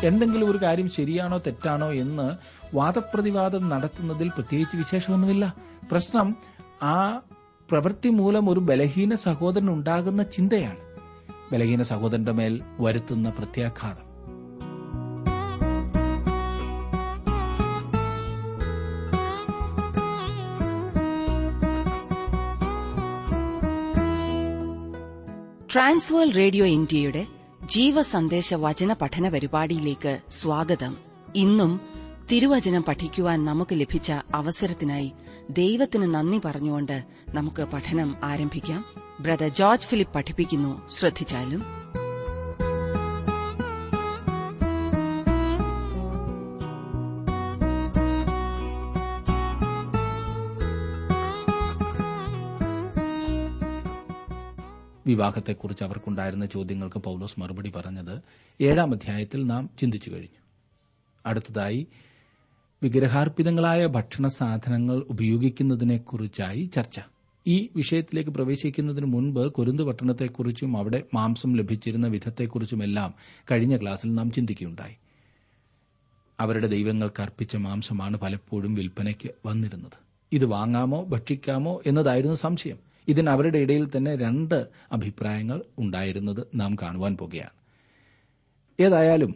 എന്തെങ്കിലും ഒരു കാര്യം ശരിയാണോ തെറ്റാണോ എന്ന് വാദപ്രതിവാദം നടത്തുന്നതിൽ പ്രത്യേകിച്ച് വിശേഷമൊന്നുമില്ല പ്രശ്നം ആ പ്രവൃത്തി മൂലം ഒരു ബലഹീന സഹോദരൻ ഉണ്ടാകുന്ന ചിന്തയാണ് ബലഹീന സഹോദരന്റെ മേൽ വരുത്തുന്ന പ്രത്യാഘാതം ട്രാൻസ്വേൾ റേഡിയോ ഇന്ത്യയുടെ ജീവസന്ദേശ വചന പഠന പരിപാടിയിലേക്ക് സ്വാഗതം ഇന്നും തിരുവചനം പഠിക്കുവാൻ നമുക്ക് ലഭിച്ച അവസരത്തിനായി ദൈവത്തിന് നന്ദി പറഞ്ഞുകൊണ്ട് നമുക്ക് പഠനം ആരംഭിക്കാം ബ്രദർ ജോർജ് ഫിലിപ്പ് പഠിപ്പിക്കുന്നു ശ്രദ്ധിച്ചാലും വിവാഹത്തെക്കുറിച്ച് അവർക്കുണ്ടായിരുന്ന ചോദ്യങ്ങൾക്ക് പൌലോസ് മറുപടി പറഞ്ഞത് ഏഴാം അധ്യായത്തിൽ നാം ചിന്തിച്ചു കഴിഞ്ഞു അടുത്തതായി വിഗ്രഹാർപ്പിതങ്ങളായ ഭക്ഷണ സാധനങ്ങൾ ഉപയോഗിക്കുന്നതിനെക്കുറിച്ചായി ചർച്ച ഈ വിഷയത്തിലേക്ക് പ്രവേശിക്കുന്നതിന് മുൻപ് കൊരുന്ത് പട്ടണത്തെക്കുറിച്ചും അവിടെ മാംസം ലഭിച്ചിരുന്ന വിധത്തെക്കുറിച്ചുമെല്ലാം കഴിഞ്ഞ ക്ലാസ്സിൽ നാം ചിന്തിക്കുകയുണ്ടായി അവരുടെ ദൈവങ്ങൾക്ക് അർപ്പിച്ച മാംസമാണ് പലപ്പോഴും വിൽപ്പനയ്ക്ക് വന്നിരുന്നത് ഇത് വാങ്ങാമോ ഭക്ഷിക്കാമോ എന്നതായിരുന്നു സംശയം ഇതിന് അവരുടെ ഇടയിൽ തന്നെ രണ്ട് അഭിപ്രായങ്ങൾ ഉണ്ടായിരുന്നത് നാം കാണുവാൻ പോകുകയാണ് ഏതായാലും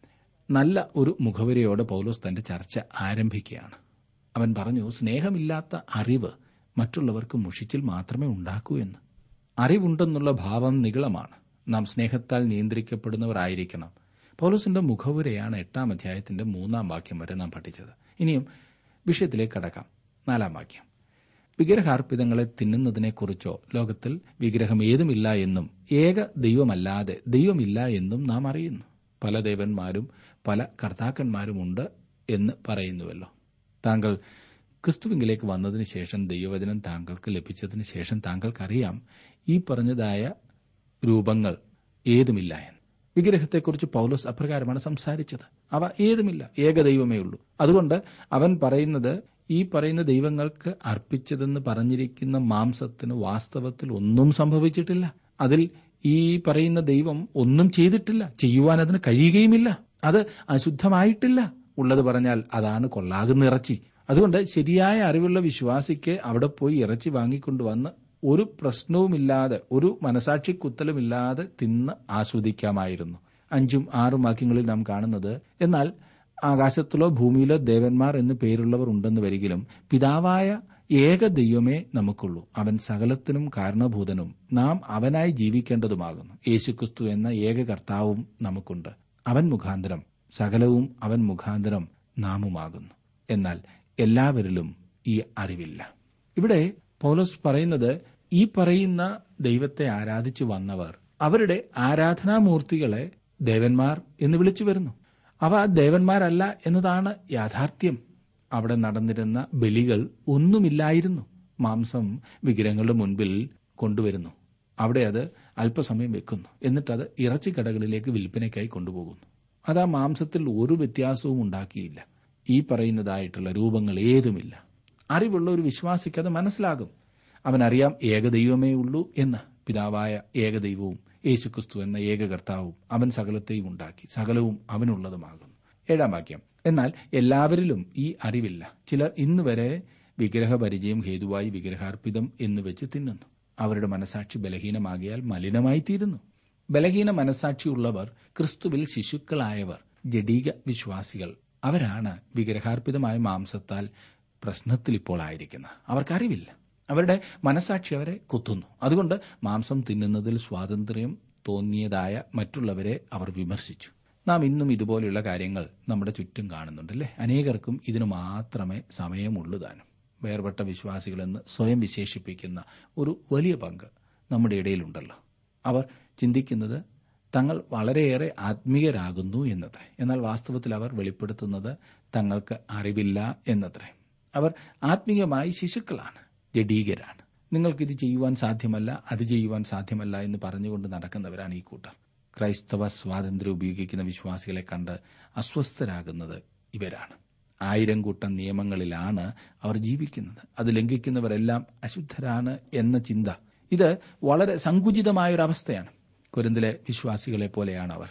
നല്ല ഒരു മുഖവരയോടെ പൗലോസ് തന്റെ ചർച്ച ആരംഭിക്കുകയാണ് അവൻ പറഞ്ഞു സ്നേഹമില്ലാത്ത അറിവ് മറ്റുള്ളവർക്ക് മുഷിച്ചിൽ മാത്രമേ ഉണ്ടാക്കൂ എന്ന് അറിവുണ്ടെന്നുള്ള ഭാവം നികളമാണ് നാം സ്നേഹത്താൽ നിയന്ത്രിക്കപ്പെടുന്നവരായിരിക്കണം പൗലോസിന്റെ മുഖവുരയാണ് എട്ടാം അധ്യായത്തിന്റെ മൂന്നാം വാക്യം വരെ നാം പഠിച്ചത് ഇനിയും വിഷയത്തിലേക്ക് കടക്കാം നാലാം വാക്യം വിഗ്രഹാർപ്പിതങ്ങളെ തിന്നുന്നതിനെക്കുറിച്ചോ ലോകത്തിൽ വിഗ്രഹം ഏതുമില്ല എന്നും ഏക ദൈവമല്ലാതെ ദൈവമില്ല എന്നും നാം അറിയുന്നു പല ദേവന്മാരും പല കർത്താക്കന്മാരുമുണ്ട് എന്ന് പറയുന്നുവല്ലോ താങ്കൾ ക്രിസ്തുവിങ്കിലേക്ക് വന്നതിന് ശേഷം ദൈവവചനം താങ്കൾക്ക് ലഭിച്ചതിന് ശേഷം താങ്കൾക്കറിയാം ഈ പറഞ്ഞതായ രൂപങ്ങൾ ഏതുമില്ല എന്ന് വിഗ്രഹത്തെക്കുറിച്ച് പൗലോസ് അപ്രകാരമാണ് സംസാരിച്ചത് അവ ഏതുമില്ല ഏകദൈവമേ ഉള്ളൂ അതുകൊണ്ട് അവൻ പറയുന്നത് ഈ പറയുന്ന ദൈവങ്ങൾക്ക് അർപ്പിച്ചതെന്ന് പറഞ്ഞിരിക്കുന്ന മാംസത്തിന് വാസ്തവത്തിൽ ഒന്നും സംഭവിച്ചിട്ടില്ല അതിൽ ഈ പറയുന്ന ദൈവം ഒന്നും ചെയ്തിട്ടില്ല ചെയ്യുവാൻ അതിന് കഴിയുകയുമില്ല അത് അശുദ്ധമായിട്ടില്ല ഉള്ളത് പറഞ്ഞാൽ അതാണ് കൊള്ളാകുന്ന ഇറച്ചി അതുകൊണ്ട് ശരിയായ അറിവുള്ള വിശ്വാസിക്ക് അവിടെ പോയി ഇറച്ചി വാങ്ങിക്കൊണ്ടുവന്ന് ഒരു പ്രശ്നവുമില്ലാതെ ഒരു മനസാക്ഷി കുത്തലുമില്ലാതെ തിന്ന് ആസ്വദിക്കാമായിരുന്നു അഞ്ചും ആറും വാക്യങ്ങളിൽ നാം കാണുന്നത് എന്നാൽ ആകാശത്തിലോ ഭൂമിയിലോ ദേവന്മാർ എന്ന് പേരുള്ളവർ ഉണ്ടെന്ന് വരികിലും പിതാവായ ഏക ദൈവമേ നമുക്കുള്ളൂ അവൻ സകലത്തിനും കാരണഭൂതനും നാം അവനായി ജീവിക്കേണ്ടതുമാകുന്നു യേശുക്രിസ്തു എന്ന ഏക കർത്താവും നമുക്കുണ്ട് അവൻ മുഖാന്തരം സകലവും അവൻ മുഖാന്തരം നാമുമാകുന്നു എന്നാൽ എല്ലാവരിലും ഈ അറിവില്ല ഇവിടെ പൗലോസ് പറയുന്നത് ഈ പറയുന്ന ദൈവത്തെ ആരാധിച്ചു വന്നവർ അവരുടെ ആരാധനാമൂർത്തികളെ ദേവന്മാർ എന്ന് വിളിച്ചു വരുന്നു അവ ദേവന്മാരല്ല എന്നതാണ് യാഥാർത്ഥ്യം അവിടെ നടന്നിരുന്ന ബലികൾ ഒന്നുമില്ലായിരുന്നു മാംസം വിഗ്രഹങ്ങളുടെ മുൻപിൽ കൊണ്ടുവരുന്നു അവിടെ അത് അല്പസമയം വെക്കുന്നു എന്നിട്ടത് ഇറച്ചിക്കടകളിലേക്ക് വിൽപ്പനയ്ക്കായി കൊണ്ടുപോകുന്നു അത് ആ മാംസത്തിൽ ഒരു വ്യത്യാസവും ഉണ്ടാക്കിയില്ല ഈ പറയുന്നതായിട്ടുള്ള രൂപങ്ങൾ ഏതുമില്ല അറിവുള്ള ഒരു വിശ്വാസിക്ക് അത് മനസ്സിലാകും അവനറിയാം ഏകദൈവമേ ഉള്ളൂ എന്ന് പിതാവായ ഏകദൈവവും യേശുക്രിസ്തു എന്ന ഏക കർത്താവും അവൻ സകലത്തെയും ഉണ്ടാക്കി സകലവും അവനുള്ളതുമാകുന്നു ഏഴാം വാക്യം എന്നാൽ എല്ലാവരിലും ഈ അറിവില്ല ചിലർ ഇന്ന് വരെ വിഗ്രഹപരിചയം ഹേതുവായി വിഗ്രഹാർപ്പിതം എന്ന് വെച്ച് തിന്നുന്നു അവരുടെ മനസാക്ഷി ബലഹീനമാകിയാൽ മലിനമായി തീരുന്നു ബലഹീന മനസാക്ഷിയുള്ളവർ ക്രിസ്തുവിൽ ശിശുക്കളായവർ ജഡീക വിശ്വാസികൾ അവരാണ് വിഗ്രഹാർപ്പിതമായ മാംസത്താൽ പ്രശ്നത്തിൽ ഇപ്പോൾ ആയിരിക്കുന്നത് അവർക്കറിവില്ല അവരുടെ മനസാക്ഷി അവരെ കുത്തുന്നു അതുകൊണ്ട് മാംസം തിന്നുന്നതിൽ സ്വാതന്ത്ര്യം തോന്നിയതായ മറ്റുള്ളവരെ അവർ വിമർശിച്ചു നാം ഇന്നും ഇതുപോലെയുള്ള കാര്യങ്ങൾ നമ്മുടെ ചുറ്റും കാണുന്നുണ്ടല്ലേ അനേകർക്കും ഇതിനു മാത്രമേ സമയമുള്ളൂ താനും വേർപെട്ട വിശ്വാസികളെന്ന് സ്വയം വിശേഷിപ്പിക്കുന്ന ഒരു വലിയ പങ്ക് നമ്മുടെ ഇടയിലുണ്ടല്ലോ അവർ ചിന്തിക്കുന്നത് തങ്ങൾ വളരെയേറെ ആത്മീയരാകുന്നു എന്നത്രേ എന്നാൽ വാസ്തവത്തിൽ അവർ വെളിപ്പെടുത്തുന്നത് തങ്ങൾക്ക് അറിവില്ല എന്നത്രേ അവർ ആത്മീയമായി ശിശുക്കളാണ് ജഡീകരാണ് നിങ്ങൾക്കിത് ചെയ്യുവാൻ സാധ്യമല്ല അത് ചെയ്യുവാൻ സാധ്യമല്ല എന്ന് പറഞ്ഞുകൊണ്ട് നടക്കുന്നവരാണ് ഈ കൂട്ടർ ക്രൈസ്തവ സ്വാതന്ത്ര്യം ഉപയോഗിക്കുന്ന വിശ്വാസികളെ കണ്ട് അസ്വസ്ഥരാകുന്നത് ഇവരാണ് ആയിരം കൂട്ടം നിയമങ്ങളിലാണ് അവർ ജീവിക്കുന്നത് അത് ലംഘിക്കുന്നവരെല്ലാം അശുദ്ധരാണ് എന്ന ചിന്ത ഇത് വളരെ സങ്കുചിതമായ ഒരു അവസ്ഥയാണ് കുരുന്തിലെ വിശ്വാസികളെ പോലെയാണ് അവർ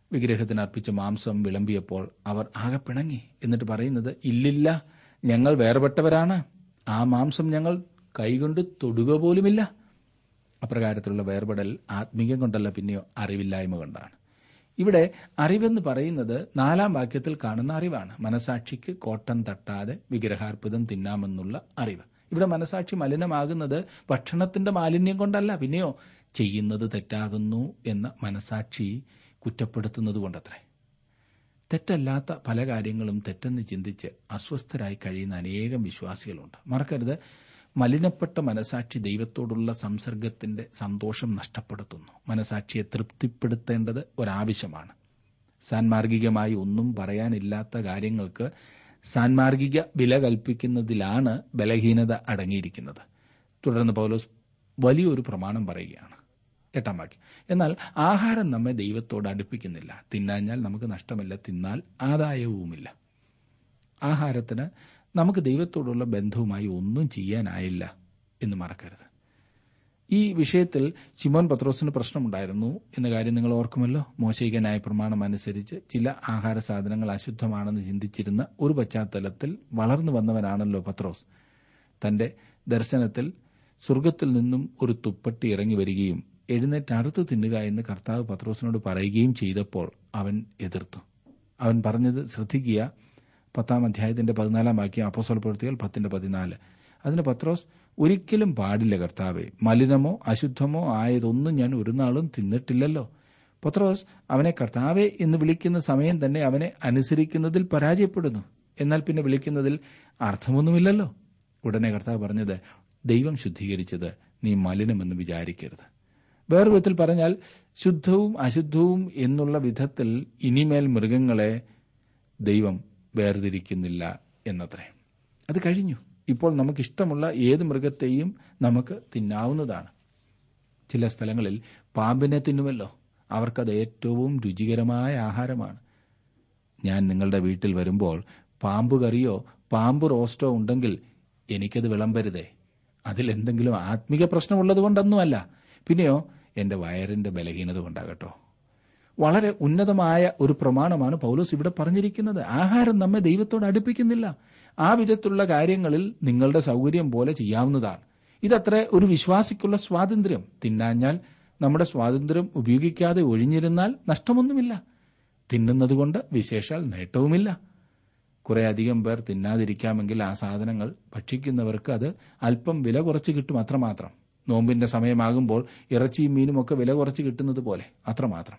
വിഗ്രഹത്തിന് അർപ്പിച്ച മാംസം വിളമ്പിയപ്പോൾ അവർ ആകെ പിണങ്ങി എന്നിട്ട് പറയുന്നത് ഇല്ലില്ല ഞങ്ങൾ വേർപെട്ടവരാണ് ആ മാംസം ഞങ്ങൾ കൈകൊണ്ട് തൊടുക പോലുമില്ല അപ്രകാരത്തിലുള്ള വേർപെടൽ ആത്മീയം കൊണ്ടല്ല പിന്നെയോ അറിവില്ലായ്മ കൊണ്ടാണ് ഇവിടെ അറിവെന്ന് പറയുന്നത് നാലാം വാക്യത്തിൽ കാണുന്ന അറിവാണ് മനസാക്ഷിക്ക് കോട്ടം തട്ടാതെ വിഗ്രഹാർപ്പിതം തിന്നാമെന്നുള്ള അറിവ് ഇവിടെ മനസാക്ഷി മലിനമാകുന്നത് ഭക്ഷണത്തിന്റെ മാലിന്യം കൊണ്ടല്ല പിന്നെയോ ചെയ്യുന്നത് തെറ്റാകുന്നു എന്ന മനസാക്ഷി കുറ്റപ്പെടുത്തുന്നത് കൊണ്ടത്രേ തെറ്റല്ലാത്ത പല കാര്യങ്ങളും തെറ്റെന്ന് ചിന്തിച്ച് അസ്വസ്ഥരായി കഴിയുന്ന അനേകം വിശ്വാസികളുണ്ട് മറക്കരുത് മലിനപ്പെട്ട മനസാക്ഷി ദൈവത്തോടുള്ള സംസർഗത്തിന്റെ സന്തോഷം നഷ്ടപ്പെടുത്തുന്നു മനസാക്ഷിയെ തൃപ്തിപ്പെടുത്തേണ്ടത് ഒരാവശ്യമാണ് സാൻമാർഗികമായി ഒന്നും പറയാനില്ലാത്ത കാര്യങ്ങൾക്ക് സാൻമാർഗിക വില കൽപ്പിക്കുന്നതിലാണ് ബലഹീനത അടങ്ങിയിരിക്കുന്നത് തുടർന്ന് പൗലോസ് വലിയൊരു പ്രമാണം പറയുകയാണ് എട്ടാം വാക്യം എന്നാൽ ആഹാരം നമ്മെ ദൈവത്തോട് അടുപ്പിക്കുന്നില്ല തിന്നാഞ്ഞാൽ നമുക്ക് നഷ്ടമില്ല തിന്നാൽ ആദായവുമില്ല ആഹാരത്തിന് നമുക്ക് ദൈവത്തോടുള്ള ബന്ധവുമായി ഒന്നും ചെയ്യാനായില്ല എന്ന് മറക്കരുത് ഈ വിഷയത്തിൽ ശിമോൻ പത്രോസിന് പ്രശ്നമുണ്ടായിരുന്നു എന്ന കാര്യം നിങ്ങൾ ഓർക്കുമല്ലോ മോശികനായ പ്രമാണം അനുസരിച്ച് ചില ആഹാര സാധനങ്ങൾ അശുദ്ധമാണെന്ന് ചിന്തിച്ചിരുന്ന ഒരു പശ്ചാത്തലത്തിൽ വളർന്നു വന്നവനാണല്ലോ പത്രോസ് തന്റെ ദർശനത്തിൽ സ്വർഗത്തിൽ നിന്നും ഒരു തുപ്പട്ടി ഇറങ്ങി വരികയും എഴുന്നേറ്റ് അറുത്ത് തിന്നുക എന്ന് കർത്താവ് പത്രോസിനോട് പറയുകയും ചെയ്തപ്പോൾ അവൻ എതിർത്തു അവൻ പറഞ്ഞത് ശ്രദ്ധിക്കുക പത്താം അധ്യായത്തിന്റെ പതിനാലാം വാക്യം അപ്പോസ്വല പ്രവൃത്തികൾ പത്തിന്റെ പതിനാല് അതിന് പത്രോസ് ഒരിക്കലും പാടില്ല കർത്താവെ മലിനമോ അശുദ്ധമോ ആയതൊന്നും ഞാൻ ഒരു നാളും തിന്നിട്ടില്ലല്ലോ പത്രോസ് അവനെ കർത്താവെ എന്ന് വിളിക്കുന്ന സമയം തന്നെ അവനെ അനുസരിക്കുന്നതിൽ പരാജയപ്പെടുന്നു എന്നാൽ പിന്നെ വിളിക്കുന്നതിൽ അർത്ഥമൊന്നുമില്ലല്ലോ ഉടനെ കർത്താവ് പറഞ്ഞത് ദൈവം ശുദ്ധീകരിച്ചത് നീ മലിനമെന്ന് വിചാരിക്കരുത് വേറെ വിധത്തിൽ പറഞ്ഞാൽ ശുദ്ധവും അശുദ്ധവും എന്നുള്ള വിധത്തിൽ ഇനിമേൽ മൃഗങ്ങളെ ദൈവം വേർതിരിക്കുന്നില്ല എന്നത്രേ അത് കഴിഞ്ഞു ഇപ്പോൾ നമുക്കിഷ്ടമുള്ള ഏത് മൃഗത്തെയും നമുക്ക് തിന്നാവുന്നതാണ് ചില സ്ഥലങ്ങളിൽ പാമ്പിനെ തിന്നുമല്ലോ അവർക്കത് ഏറ്റവും രുചികരമായ ആഹാരമാണ് ഞാൻ നിങ്ങളുടെ വീട്ടിൽ വരുമ്പോൾ പാമ്പ് കറിയോ പാമ്പ് റോസ്റ്റോ ഉണ്ടെങ്കിൽ എനിക്കത് വിളമ്പരുതേ അതിലെന്തെങ്കിലും ആത്മീക പ്രശ്നമുള്ളത് കൊണ്ടൊന്നുമല്ല പിന്നെയോ എന്റെ വയറിന്റെ ബലഹീനത കൊണ്ടാകട്ടോ വളരെ ഉന്നതമായ ഒരു പ്രമാണമാണ് പൗലോസ് ഇവിടെ പറഞ്ഞിരിക്കുന്നത് ആഹാരം നമ്മെ ദൈവത്തോട് അടുപ്പിക്കുന്നില്ല ആ വിധത്തിലുള്ള കാര്യങ്ങളിൽ നിങ്ങളുടെ സൗകര്യം പോലെ ചെയ്യാവുന്നതാണ് ഇതത്ര ഒരു വിശ്വാസിക്കുള്ള സ്വാതന്ത്ര്യം തിന്നാഞ്ഞാൽ നമ്മുടെ സ്വാതന്ത്ര്യം ഉപയോഗിക്കാതെ ഒഴിഞ്ഞിരുന്നാൽ നഷ്ടമൊന്നുമില്ല തിന്നുന്നതുകൊണ്ട് വിശേഷാൽ നേട്ടവുമില്ല കുറെ അധികം പേർ തിന്നാതിരിക്കാമെങ്കിൽ ആ സാധനങ്ങൾ ഭക്ഷിക്കുന്നവർക്ക് അത് അല്പം വില കുറച്ച് കിട്ടും അത്രമാത്രം നോമ്പിന്റെ സമയമാകുമ്പോൾ ഇറച്ചിയും മീനും ഒക്കെ വില കുറച്ച് കിട്ടുന്നത് പോലെ അത്രമാത്രം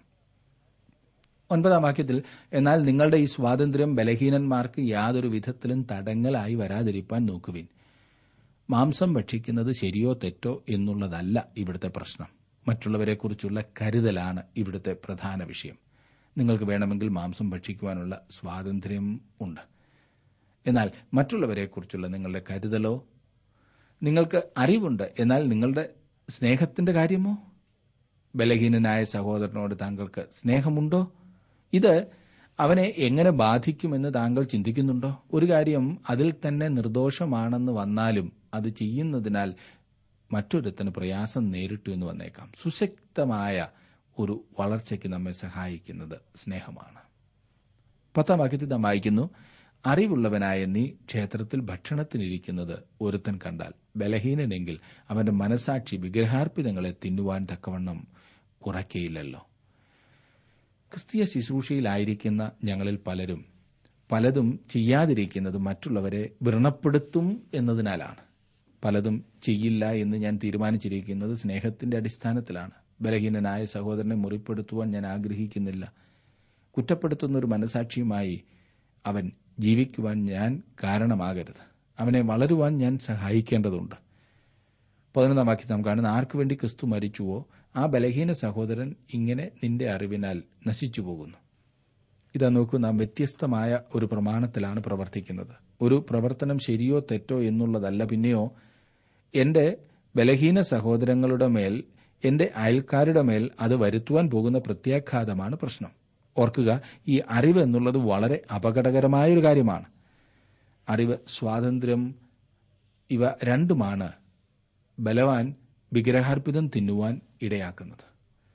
ഒൻപതാം വാക്യത്തിൽ എന്നാൽ നിങ്ങളുടെ ഈ സ്വാതന്ത്ര്യം ബലഹീനന്മാർക്ക് യാതൊരു വിധത്തിലും തടങ്ങലായി വരാതിരിപ്പാൻ നോക്കുവിൻ മാംസം ഭക്ഷിക്കുന്നത് ശരിയോ തെറ്റോ എന്നുള്ളതല്ല ഇവിടുത്തെ പ്രശ്നം മറ്റുള്ളവരെക്കുറിച്ചുള്ള കരുതലാണ് ഇവിടുത്തെ പ്രധാന വിഷയം നിങ്ങൾക്ക് വേണമെങ്കിൽ മാംസം ഭക്ഷിക്കുവാനുള്ള സ്വാതന്ത്ര്യം ഉണ്ട് എന്നാൽ മറ്റുള്ളവരെക്കുറിച്ചുള്ള നിങ്ങളുടെ കരുതലോ നിങ്ങൾക്ക് അറിവുണ്ട് എന്നാൽ നിങ്ങളുടെ സ്നേഹത്തിന്റെ കാര്യമോ ബലഹീനനായ സഹോദരനോട് താങ്കൾക്ക് സ്നേഹമുണ്ടോ ഇത് അവനെ എങ്ങനെ ബാധിക്കുമെന്ന് താങ്കൾ ചിന്തിക്കുന്നുണ്ടോ ഒരു കാര്യം അതിൽ തന്നെ നിർദോഷമാണെന്ന് വന്നാലും അത് ചെയ്യുന്നതിനാൽ മറ്റൊരുത്തന് പ്രയാസം നേരിട്ടു എന്ന് വന്നേക്കാം സുശക്തമായ ഒരു വളർച്ചയ്ക്ക് നമ്മെ സഹായിക്കുന്നത് സ്നേഹമാണ് പത്താം വാക്യത്തിൽ നാം വായിക്കുന്നു അറിവുള്ളവനായ നീ ക്ഷേത്രത്തിൽ ഭക്ഷണത്തിനിരിക്കുന്നത് ഒരുത്തൻ കണ്ടാൽ ബലഹീനനെങ്കിൽ അവന്റെ മനസാക്ഷി വിഗ്രഹാർപ്പിതങ്ങളെ തിന്നുവാൻ തക്കവണ്ണം ഉറക്കയില്ലല്ലോ ക്രിസ്തീയ ശുശ്രൂഷയിലായിരിക്കുന്ന ഞങ്ങളിൽ പലരും പലതും ചെയ്യാതിരിക്കുന്നത് മറ്റുള്ളവരെ വ്രണപ്പെടുത്തും എന്നതിനാലാണ് പലതും ചെയ്യില്ല എന്ന് ഞാൻ തീരുമാനിച്ചിരിക്കുന്നത് സ്നേഹത്തിന്റെ അടിസ്ഥാനത്തിലാണ് ബലഹീനനായ സഹോദരനെ മുറിപ്പെടുത്തുവാൻ ഞാൻ ആഗ്രഹിക്കുന്നില്ല കുറ്റപ്പെടുത്തുന്ന ഒരു മനസാക്ഷിയുമായി അവൻ ജീവിക്കുവാൻ ഞാൻ കാരണമാകരുത് അവനെ വളരുവാൻ ഞാൻ സഹായിക്കേണ്ടതുണ്ട് പതിനൊന്നാം വാക്യം നാം കാണുന്ന ആർക്കു വേണ്ടി ക്രിസ്തു മരിച്ചുവോ ആ ബലഹീന സഹോദരൻ ഇങ്ങനെ നിന്റെ അറിവിനാൽ നശിച്ചു പോകുന്നു ഇതാ നോക്കൂ നാം വ്യത്യസ്തമായ ഒരു പ്രമാണത്തിലാണ് പ്രവർത്തിക്കുന്നത് ഒരു പ്രവർത്തനം ശരിയോ തെറ്റോ എന്നുള്ളതല്ല പിന്നെയോ എന്റെ ബലഹീന സഹോദരങ്ങളുടെ മേൽ എന്റെ അയൽക്കാരുടെ മേൽ അത് വരുത്തുവാൻ പോകുന്ന പ്രത്യാഘാതമാണ് പ്രശ്നം ഓർക്കുക ഈ അറിവ് എന്നുള്ളത് വളരെ അപകടകരമായ ഒരു കാര്യമാണ് അറിവ് സ്വാതന്ത്ര്യം ഇവ രണ്ടുമാണ് ബലവാൻ വിഗ്രഹാർപ്പിതം തിന്നുവാൻ ഇടയാക്കുന്നത്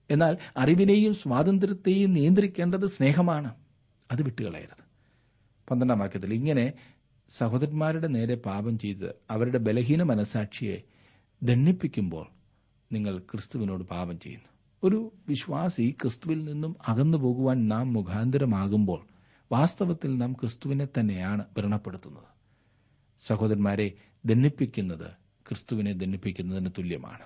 എന്നാൽ അറിവിനെയും സ്വാതന്ത്ര്യത്തെയും നിയന്ത്രിക്കേണ്ടത് സ്നേഹമാണ് അത് വിട്ടുകളയരുത് പന്ത്രണ്ടാം വാക്യത്തിൽ ഇങ്ങനെ സഹോദരന്മാരുടെ നേരെ പാപം ചെയ്ത് അവരുടെ ബലഹീന മനസാക്ഷിയെ ദണ്ണിപ്പിക്കുമ്പോൾ നിങ്ങൾ ക്രിസ്തുവിനോട് പാപം ചെയ്യുന്നു ഒരു വിശ്വാസി ക്രിസ്തുവിൽ നിന്നും അകന്നു പോകുവാൻ നാം മുഖാന്തരമാകുമ്പോൾ വാസ്തവത്തിൽ നാം ക്രിസ്തുവിനെ തന്നെയാണ് വ്രണപ്പെടുത്തുന്നത് സഹോദരന്മാരെ ദണ്ണിപ്പിക്കുന്നത് ക്രിസ്തുവിനെ ദണ്ണിപ്പിക്കുന്നതിന് തുല്യമാണ്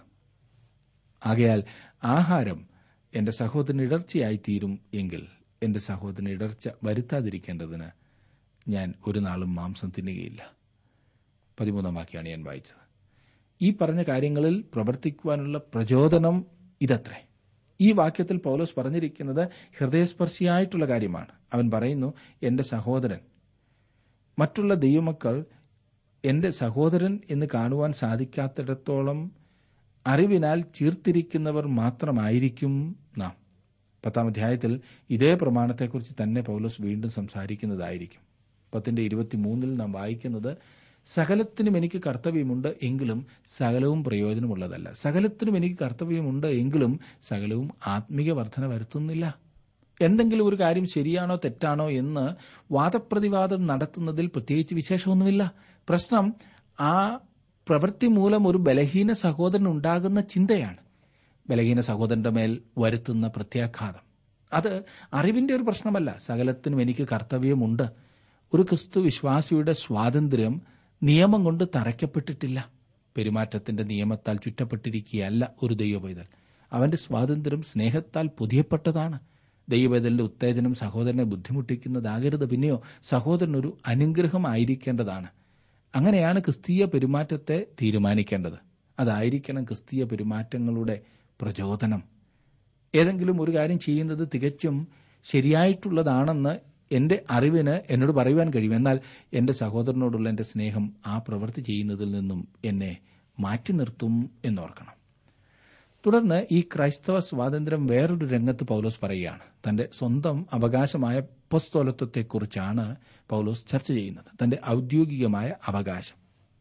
ആകയാൽ ആഹാരം എന്റെ സഹോദരന് ഇടർച്ചയായി തീരും എങ്കിൽ എന്റെ സഹോദരന് ഇടർച്ച വരുത്താതിരിക്കേണ്ടതിന് ഞാൻ ഒരു നാളും മാംസം തിന്നുകയില്ല പതിമൂന്നാം വാക്യാണ് ഞാൻ വായിച്ചത് ഈ പറഞ്ഞ കാര്യങ്ങളിൽ പ്രവർത്തിക്കുവാനുള്ള പ്രചോദനം ഇതത്രേ ഈ വാക്യത്തിൽ പൗലോസ് പറഞ്ഞിരിക്കുന്നത് ഹൃദയസ്പർശിയായിട്ടുള്ള കാര്യമാണ് അവൻ പറയുന്നു എന്റെ സഹോദരൻ മറ്റുള്ള ദൈവമക്കൾ എന്റെ സഹോദരൻ എന്ന് കാണുവാൻ സാധിക്കാത്തിടത്തോളം അറിവിനാൽ ചീർത്തിരിക്കുന്നവർ മാത്രമായിരിക്കും നാം പത്താം അധ്യായത്തിൽ ഇതേ പ്രമാണത്തെക്കുറിച്ച് തന്നെ പൗലോസ് വീണ്ടും സംസാരിക്കുന്നതായിരിക്കും പത്തിന്റെ ഇരുപത്തിമൂന്നിൽ നാം വായിക്കുന്നത് സകലത്തിനും എനിക്ക് കർത്തവ്യമുണ്ട് എങ്കിലും സകലവും പ്രയോജനമുള്ളതല്ല സകലത്തിനും എനിക്ക് കർത്തവ്യമുണ്ട് എങ്കിലും സകലവും ആത്മീക വർധന വരുത്തുന്നില്ല എന്തെങ്കിലും ഒരു കാര്യം ശരിയാണോ തെറ്റാണോ എന്ന് വാദപ്രതിവാദം നടത്തുന്നതിൽ പ്രത്യേകിച്ച് വിശേഷമൊന്നുമില്ല പ്രശ്നം ആ പ്രവൃത്തി മൂലം ഒരു ബലഹീന സഹോദരൻ ഉണ്ടാകുന്ന ചിന്തയാണ് ബലഹീന സഹോദരന്റെ മേൽ വരുത്തുന്ന പ്രത്യാഘാതം അത് അറിവിന്റെ ഒരു പ്രശ്നമല്ല സകലത്തിനും എനിക്ക് കർത്തവ്യമുണ്ട് ഒരു ക്രിസ്തു വിശ്വാസിയുടെ സ്വാതന്ത്ര്യം നിയമം കൊണ്ട് തറയ്ക്കപ്പെട്ടിട്ടില്ല പെരുമാറ്റത്തിന്റെ നിയമത്താൽ ചുറ്റപ്പെട്ടിരിക്കുകയല്ല ഒരു ദൈവപൈതൽ അവന്റെ സ്വാതന്ത്ര്യം സ്നേഹത്താൽ പുതിയപ്പെട്ടതാണ് ദൈവവേദലിന്റെ ഉത്തേജനം സഹോദരനെ ബുദ്ധിമുട്ടിക്കുന്നതാകരുത് പിന്നെയോ സഹോദരൻ ഒരു അനുഗ്രഹമായിരിക്കേണ്ടതാണ് അങ്ങനെയാണ് ക്രിസ്തീയ പെരുമാറ്റത്തെ തീരുമാനിക്കേണ്ടത് അതായിരിക്കണം ക്രിസ്തീയ പെരുമാറ്റങ്ങളുടെ പ്രചോദനം ഏതെങ്കിലും ഒരു കാര്യം ചെയ്യുന്നത് തികച്ചും ശരിയായിട്ടുള്ളതാണെന്ന് എന്റെ അറിവിന് എന്നോട് പറയുവാൻ കഴിയും എന്നാൽ എന്റെ സഹോദരനോടുള്ള എന്റെ സ്നേഹം ആ പ്രവൃത്തി ചെയ്യുന്നതിൽ നിന്നും എന്നെ മാറ്റി നിർത്തും എന്നോർക്കണം തുടർന്ന് ഈ ക്രൈസ്തവ സ്വാതന്ത്ര്യം വേറൊരു രംഗത്ത് പൗലോസ് പറയുകയാണ് തന്റെ സ്വന്തം അവകാശമായ പുസ്തോലത്വത്തെക്കുറിച്ചാണ് പൗലോസ് ചർച്ച ചെയ്യുന്നത് തന്റെ ഔദ്യോഗികമായ അവകാശം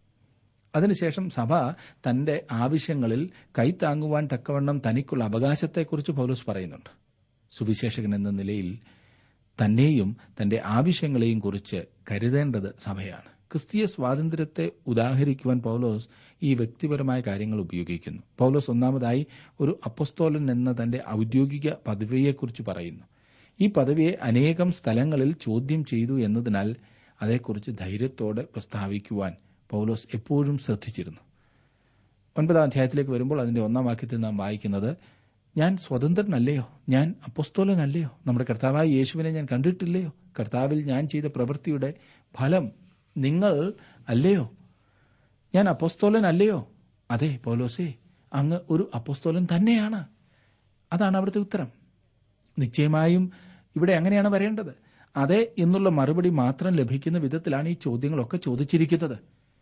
അതിനുശേഷം സഭ തന്റെ ആവശ്യങ്ങളിൽ കൈത്താങ്ങുവാൻ തക്കവണ്ണം തനിക്കുള്ള അവകാശത്തെക്കുറിച്ച് പൗലോസ് പറയുന്നുണ്ട് സുവിശേഷകൻ എന്ന നിലയിൽ തന്നെയും തന്റെ ആവശ്യങ്ങളെയും കുറിച്ച് കരുതേണ്ടത് സഭയാണ് ക്രിസ്തീയ സ്വാതന്ത്ര്യത്തെ ഉദാഹരിക്കുവാൻ പൗലോസ് ഈ വ്യക്തിപരമായ കാര്യങ്ങൾ ഉപയോഗിക്കുന്നു പൗലോസ് ഒന്നാമതായി ഒരു അപ്പസ്തോലൻ എന്ന തന്റെ ഔദ്യോഗിക പദവിയെക്കുറിച്ച് പറയുന്നു ഈ പദവിയെ അനേകം സ്ഥലങ്ങളിൽ ചോദ്യം ചെയ്തു എന്നതിനാൽ അതേക്കുറിച്ച് ധൈര്യത്തോടെ പ്രസ്താവിക്കുവാൻ പൗലോസ് എപ്പോഴും ശ്രദ്ധിച്ചിരുന്നു ഒൻപതാം അധ്യായത്തിലേക്ക് വരുമ്പോൾ അതിന്റെ ഒന്നാം വാക്യത്തിൽ നാം വായിക്കുന്നത് ഞാൻ സ്വതന്ത്രനല്ലയോ ഞാൻ അപ്പസ്തോലനല്ലയോ നമ്മുടെ കർത്താവായ യേശുവിനെ ഞാൻ കണ്ടിട്ടില്ലയോ കർത്താവിൽ ഞാൻ ചെയ്ത പ്രവൃത്തിയുടെ ഫലം നിങ്ങൾ അല്ലയോ ഞാൻ അപ്പസ്തോലൻ അല്ലയോ അതെ പൗലോസേ അങ്ങ് ഒരു അപ്പസ്തോലൻ തന്നെയാണ് അതാണ് അവിടുത്തെ ഉത്തരം നിശ്ചയമായും ഇവിടെ അങ്ങനെയാണ് വരേണ്ടത് അതെ എന്നുള്ള മറുപടി മാത്രം ലഭിക്കുന്ന വിധത്തിലാണ് ഈ ചോദ്യങ്ങളൊക്കെ ചോദിച്ചിരിക്കുന്നത്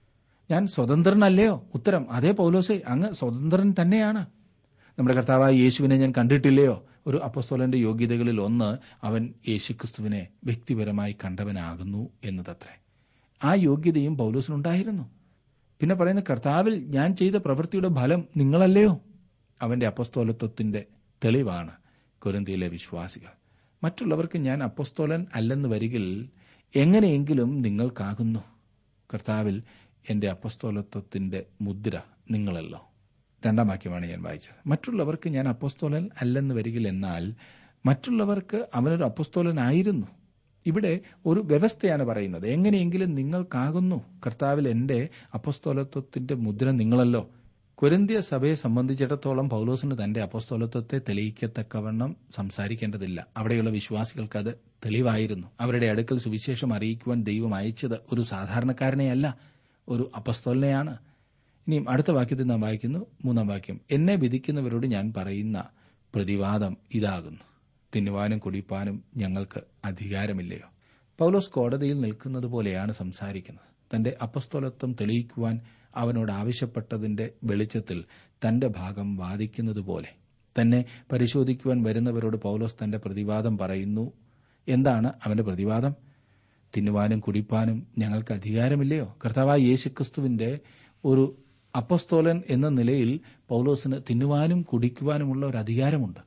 ഞാൻ സ്വതന്ത്രനല്ലയോ ഉത്തരം അതേ പൗലോസേ അങ്ങ് സ്വതന്ത്രൻ തന്നെയാണ് നമ്മുടെ കർത്താവായ യേശുവിനെ ഞാൻ കണ്ടിട്ടില്ലയോ ഒരു അപ്പസ്തോലന്റെ യോഗ്യതകളിൽ ഒന്ന് അവൻ യേശുക്രിസ്തുവിനെ വ്യക്തിപരമായി കണ്ടവനാകുന്നു എന്നതത്രേ ആ യോഗ്യതയും പൗലോസിനുണ്ടായിരുന്നു പിന്നെ പറയുന്ന കർത്താവിൽ ഞാൻ ചെയ്ത പ്രവൃത്തിയുടെ ഫലം നിങ്ങളല്ലയോ അവന്റെ അപ്പസ്തോലത്വത്തിന്റെ തെളിവാണ് കൊരന്തിയിലെ വിശ്വാസികൾ മറ്റുള്ളവർക്ക് ഞാൻ അപ്പസ്തോലൻ അല്ലെന്ന് വരികിൽ എങ്ങനെയെങ്കിലും നിങ്ങൾക്കാകുന്നു കർത്താവിൽ എന്റെ അപ്പസ്തോലത്വത്തിന്റെ മുദ്ര നിങ്ങളല്ലോ രണ്ടാം വാക്യമാണ് ഞാൻ വായിച്ചത് മറ്റുള്ളവർക്ക് ഞാൻ അപ്പസ്തോലൻ അല്ലെന്ന് വരികിൽ എന്നാൽ മറ്റുള്ളവർക്ക് അവനൊരു അപ്പസ്തോലനായിരുന്നു ഇവിടെ ഒരു വ്യവസ്ഥയാണ് പറയുന്നത് എങ്ങനെയെങ്കിലും നിങ്ങൾക്കാകുന്നു കർത്താവിൽ എന്റെ അപ്പസ്തോലത്വത്തിന്റെ മുദ്ര നിങ്ങളല്ലോ കൊരിന്തിയ സഭയെ സംബന്ധിച്ചിടത്തോളം പൗലോസിന് തന്റെ അപ്പസ്തോലത്വത്തെ തെളിയിക്കത്തക്കവണ്ണം സംസാരിക്കേണ്ടതില്ല അവിടെയുള്ള വിശ്വാസികൾക്ക് അത് തെളിവായിരുന്നു അവരുടെ അടുക്കൽ സുവിശേഷം അറിയിക്കുവാൻ ദൈവം അയച്ചത് ഒരു സാധാരണക്കാരനെയല്ല ഒരു അപ്പസ്തോലനെയാണ് ഇനിയും അടുത്ത വാക്യത്തിൽ നാം വായിക്കുന്നു മൂന്നാം വാക്യം എന്നെ വിധിക്കുന്നവരോട് ഞാൻ പറയുന്ന പ്രതിവാദം ഇതാകുന്നു തിന്നുവാനും കുടിപ്പാനും ഞങ്ങൾക്ക് അധികാരമില്ലയോ പൗലോസ് കോടതിയിൽ നിൽക്കുന്നത് പോലെയാണ് സംസാരിക്കുന്നത് തന്റെ അപ്പസ്തോലത്വം തെളിയിക്കുവാൻ അവനോട് ആവശ്യപ്പെട്ടതിന്റെ വെളിച്ചത്തിൽ തന്റെ ഭാഗം വാദിക്കുന്നത് പോലെ തന്നെ പരിശോധിക്കുവാൻ വരുന്നവരോട് പൗലോസ് തന്റെ പ്രതിവാദം പറയുന്നു എന്താണ് അവന്റെ പ്രതിവാദം തിന്നുവാനും കുടിപ്പാനും ഞങ്ങൾക്ക് അധികാരമില്ലയോ കർത്താവായ യേശുക്രിസ്തുവിന്റെ ഒരു അപ്പസ്തോലൻ എന്ന നിലയിൽ പൗലോസിന് തിന്നുവാനും കുടിക്കുവാനുമുള്ള ഒരു അധികാരമുണ്ട്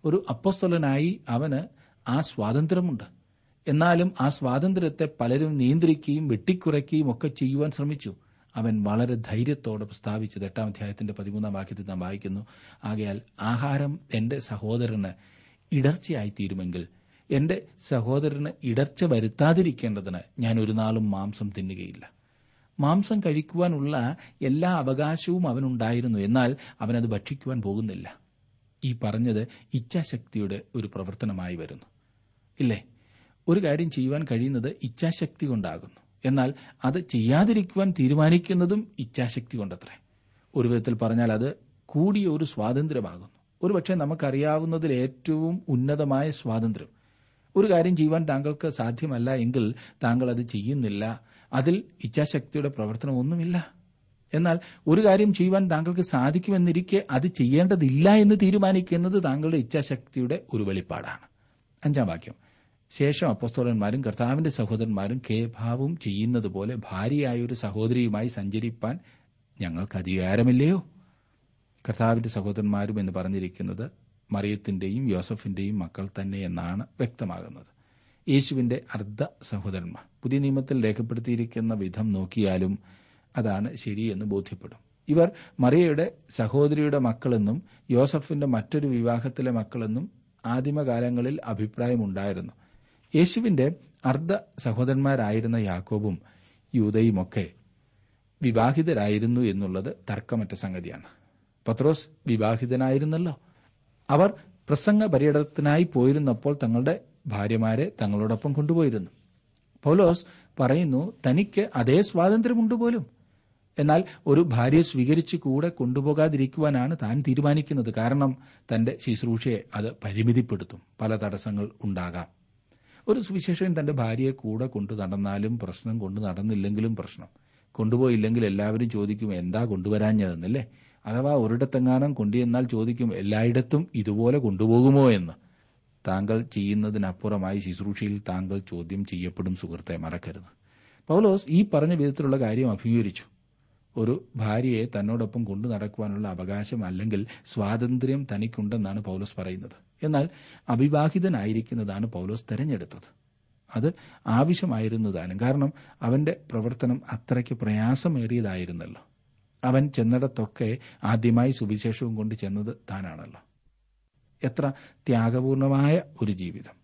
ഒരു അപ്പസ്തലനായി അവന് ആ സ്വാതന്ത്ര്യമുണ്ട് എന്നാലും ആ സ്വാതന്ത്ര്യത്തെ പലരും നിയന്ത്രിക്കുകയും വെട്ടിക്കുറയ്ക്കുകയും ഒക്കെ ചെയ്യുവാൻ ശ്രമിച്ചു അവൻ വളരെ ധൈര്യത്തോടെ പ്രസ്താവിച്ചത് എട്ടാം അധ്യായത്തിന്റെ പതിമൂന്നാം വാക്യത്തിൽ നാം വായിക്കുന്നു ആകയാൽ ആഹാരം എന്റെ സഹോദരന് ഇടർച്ചയായിത്തീരുമെങ്കിൽ എന്റെ സഹോദരന് ഇടർച്ച വരുത്താതിരിക്കേണ്ടതിന് ഞാൻ ഒരു നാളും മാംസം തിന്നുകയില്ല മാംസം കഴിക്കുവാനുള്ള എല്ലാ അവകാശവും അവനുണ്ടായിരുന്നു എന്നാൽ അവനത് ഭക്ഷിക്കുവാൻ പോകുന്നില്ല ഈ പറഞ്ഞത് ഇച്ഛാശക്തിയുടെ ഒരു പ്രവർത്തനമായി വരുന്നു ഇല്ലേ ഒരു കാര്യം ചെയ്യുവാൻ കഴിയുന്നത് ഇച്ഛാശക്തി കൊണ്ടാകുന്നു എന്നാൽ അത് ചെയ്യാതിരിക്കുവാൻ തീരുമാനിക്കുന്നതും ഇച്ഛാശക്തി കൊണ്ടത്രേ ഒരു വിധത്തിൽ പറഞ്ഞാൽ അത് കൂടിയ ഒരു സ്വാതന്ത്ര്യമാകുന്നു ഒരുപക്ഷെ നമുക്കറിയാവുന്നതിൽ ഏറ്റവും ഉന്നതമായ സ്വാതന്ത്ര്യം ഒരു കാര്യം ചെയ്യുവാൻ താങ്കൾക്ക് സാധ്യമല്ല എങ്കിൽ താങ്കൾ അത് ചെയ്യുന്നില്ല അതിൽ ഇച്ഛാശക്തിയുടെ പ്രവർത്തനം ഒന്നുമില്ല എന്നാൽ ഒരു കാര്യം ചെയ്യുവാൻ താങ്കൾക്ക് സാധിക്കുമെന്നിരിക്കെ അത് ചെയ്യേണ്ടതില്ല എന്ന് തീരുമാനിക്കുന്നത് താങ്കളുടെ ഇച്ഛാശക്തിയുടെ ഒരു വെളിപ്പാടാണ് അഞ്ചാം വാക്യം ശേഷം അപ്പസ്തോലന്മാരും കർത്താവിന്റെ സഹോദരന്മാരും കേഭാവും ചെയ്യുന്നത് പോലെ ഭാര്യയായ ഒരു സഹോദരിയുമായി സഞ്ചരിപ്പാൻ ഞങ്ങൾക്ക് അധികാരമില്ലയോ കർത്താവിന്റെ സഹോദരന്മാരും എന്ന് പറഞ്ഞിരിക്കുന്നത് മറിയത്തിന്റെയും യോസഫിന്റെയും മക്കൾ തന്നെ എന്നാണ് വ്യക്തമാകുന്നത് യേശുവിന്റെ അർദ്ധ സഹോദരന്മാർ പുതിയ നിയമത്തിൽ രേഖപ്പെടുത്തിയിരിക്കുന്ന വിധം നോക്കിയാലും അതാണ് ശരിയെന്ന് ബോധ്യപ്പെടും ഇവർ മറിയയുടെ സഹോദരിയുടെ മക്കളെന്നും യോസഫിന്റെ മറ്റൊരു വിവാഹത്തിലെ മക്കളെന്നും ആദിമകാലങ്ങളിൽ അഭിപ്രായമുണ്ടായിരുന്നു യേശുവിന്റെ അർദ്ധ സഹോദരന്മാരായിരുന്ന യാക്കോബും യൂതയുമൊക്കെ വിവാഹിതരായിരുന്നു എന്നുള്ളത് തർക്കമറ്റ സംഗതിയാണ് പത്രോസ് വിവാഹിതനായിരുന്നല്ലോ അവർ പ്രസംഗ പര്യടനത്തിനായി പോയിരുന്നപ്പോൾ തങ്ങളുടെ ഭാര്യമാരെ തങ്ങളോടൊപ്പം കൊണ്ടുപോയിരുന്നു പൗലോസ് പറയുന്നു തനിക്ക് അതേ സ്വാതന്ത്ര്യമുണ്ട് പോലും എന്നാൽ ഒരു ഭാര്യയെ സ്വീകരിച്ച് കൂടെ കൊണ്ടുപോകാതിരിക്കുവാനാണ് താൻ തീരുമാനിക്കുന്നത് കാരണം തന്റെ ശുശ്രൂഷയെ അത് പരിമിതിപ്പെടുത്തും പല തടസ്സങ്ങൾ ഉണ്ടാകാം ഒരു സുവിശേഷൻ തന്റെ ഭാര്യയെ കൂടെ കൊണ്ടു നടന്നാലും പ്രശ്നം കൊണ്ടു നടന്നില്ലെങ്കിലും പ്രശ്നം കൊണ്ടുപോയില്ലെങ്കിൽ എല്ലാവരും ചോദിക്കും എന്താ കൊണ്ടുവരാഞ്ഞതെന്നല്ലേ അഥവാ ഒരിടത്തെങ്ങാനും കൊണ്ടുചെന്നാൽ ചോദിക്കും എല്ലായിടത്തും ഇതുപോലെ കൊണ്ടുപോകുമോ എന്ന് താങ്കൾ ചെയ്യുന്നതിനപ്പുറമായി ശുശ്രൂഷയിൽ താങ്കൾ ചോദ്യം ചെയ്യപ്പെടും സുഹൃത്തെ മറക്കരുത് പൗലോസ് ഈ പറഞ്ഞ വിധത്തിലുള്ള കാര്യം അഭിമുഖീകരിച്ചു ഒരു ഭാര്യയെ തന്നോടൊപ്പം കൊണ്ടു നടക്കുവാനുള്ള അവകാശം അല്ലെങ്കിൽ സ്വാതന്ത്ര്യം തനിക്കുണ്ടെന്നാണ് പൗലോസ് പറയുന്നത് എന്നാൽ അവിവാഹിതനായിരിക്കുന്നതാണ് പൗലോസ് തെരഞ്ഞെടുത്തത് അത് ആവശ്യമായിരുന്നതാനും കാരണം അവന്റെ പ്രവർത്തനം അത്രയ്ക്ക് പ്രയാസമേറിയതായിരുന്നല്ലോ അവൻ ചെന്നിടത്തൊക്കെ ആദ്യമായി സുവിശേഷവും കൊണ്ട് ചെന്നത് താനാണല്ലോ എത്ര ത്യാഗപൂർണമായ ഒരു ജീവിതം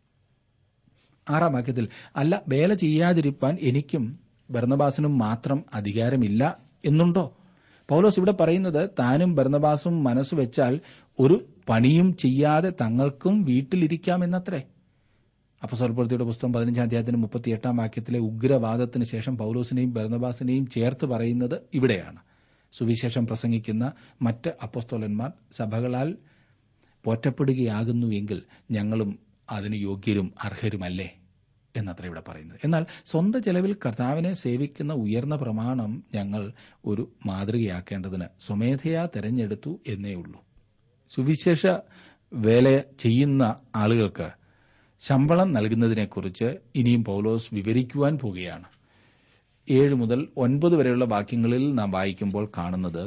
ആറാം വാക്യത്തിൽ അല്ല വേല ചെയ്യാതിരിപ്പാൻ എനിക്കും ഭരണബാസിനും മാത്രം അധികാരമില്ല എന്നുണ്ടോ പൗലോസ് ഇവിടെ പറയുന്നത് താനും ഭരണബാസും മനസ്സ് വെച്ചാൽ ഒരു പണിയും ചെയ്യാതെ തങ്ങൾക്കും വീട്ടിലിരിക്കാമെന്നത്രേ അപ്പസ്വൽപ്പുറത്തിയുടെ പുസ്തകം പതിനഞ്ചാം അധ്യായത്തിന് മുപ്പത്തിയെട്ടാം വാക്യത്തിലെ ഉഗ്രവാദത്തിന് ശേഷം പൗലോസിനെയും ഭരണബാസിനെയും ചേർത്ത് പറയുന്നത് ഇവിടെയാണ് സുവിശേഷം പ്രസംഗിക്കുന്ന മറ്റ് അപ്പസ്തോലന്മാർ സഭകളാൽ പോറ്റപ്പെടുകയാകുന്നുവെങ്കിൽ ഞങ്ങളും അതിന് യോഗ്യരും അർഹരുമല്ലേ എന്നത്ര ഇവിടെ പറയുന്നത് എന്നാൽ സ്വന്തം ചെലവിൽ കർത്താവിനെ സേവിക്കുന്ന ഉയർന്ന പ്രമാണം ഞങ്ങൾ ഒരു മാതൃകയാക്കേണ്ടതിന് സ്വമേധയാ തെരഞ്ഞെടുത്തു എന്നേ ഉള്ളൂ സുവിശേഷ വേല ചെയ്യുന്ന ആളുകൾക്ക് ശമ്പളം നൽകുന്നതിനെക്കുറിച്ച് ഇനിയും പൗലോസ് വിവരിക്കുവാൻ പോകുകയാണ് ഏഴ് മുതൽ ഒൻപത് വരെയുള്ള വാക്യങ്ങളിൽ നാം വായിക്കുമ്പോൾ കാണുന്നത്